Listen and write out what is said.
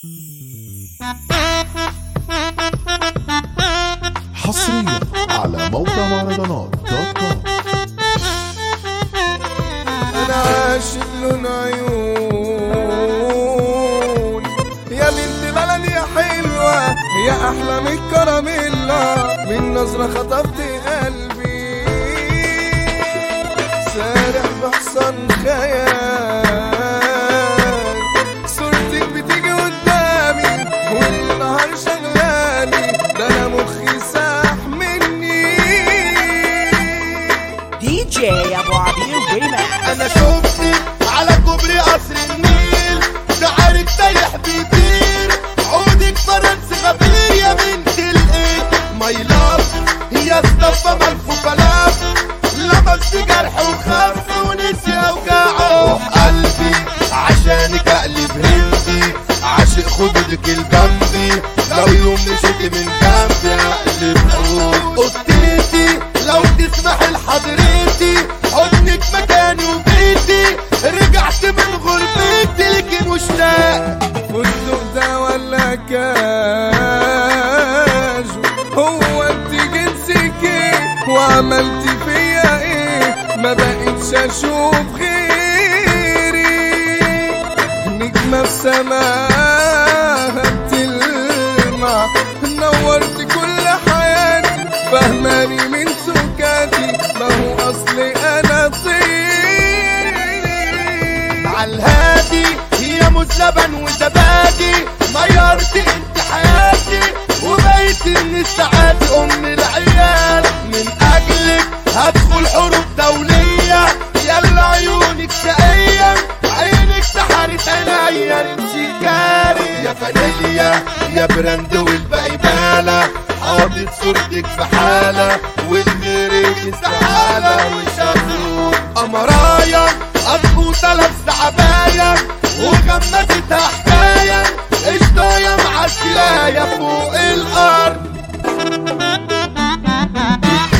حصريا على موقع مهرجانات دوت كوم انا عاشق لون عيون يا بنت بلدي يا حلوة يا احلى من الكراميلا من نظرة خطفت قلبي سارح بحصن خيال صورتك بتيجي قدامي والنهار شغلاني ده انا مخي ساح مني دي جي ابو عبير ريماكس انا شفتك على كوبري قصر النيل شعرك سايح بيطير عودك فرنسي غبية بنت الايه ماي لاف هي الصفة ملفوفة لاف لمس جرح وخف ونسي اوجاعه قلبي عشانك اقلب هندي عاشق خدودك الجنبي لو يوم مشيت من جنبي اقلب حروف قلتلتي لو تسمح لحضرتي حضنك مكاني وبيتي رجعت من غربتي لكن مشتاق فندق ده ولا كاج هو انت جنسك ايه وعملتي فيا ايه ما بقتش اشوف غيري نجمة في سماها بتلمع نورت كل حياتي فهماني من سكاتي ما هو اصلي انا طير عالهادي هي موز لبن وزبادي غيرت انت حياتي وبقيت من السعادة ام العيال من اجلك هدخل حروب دولية يلا عيونك شقية عينك سحرت عينيا انت كاري يا فانيليا يا براند والباقي بالة حاطط صورتك في حالة والغيرك استحالة وشافوك قمرايا أطفوطة لابسة عباية وغمستها حكاية قشطاية مع السلاية فوق الأرض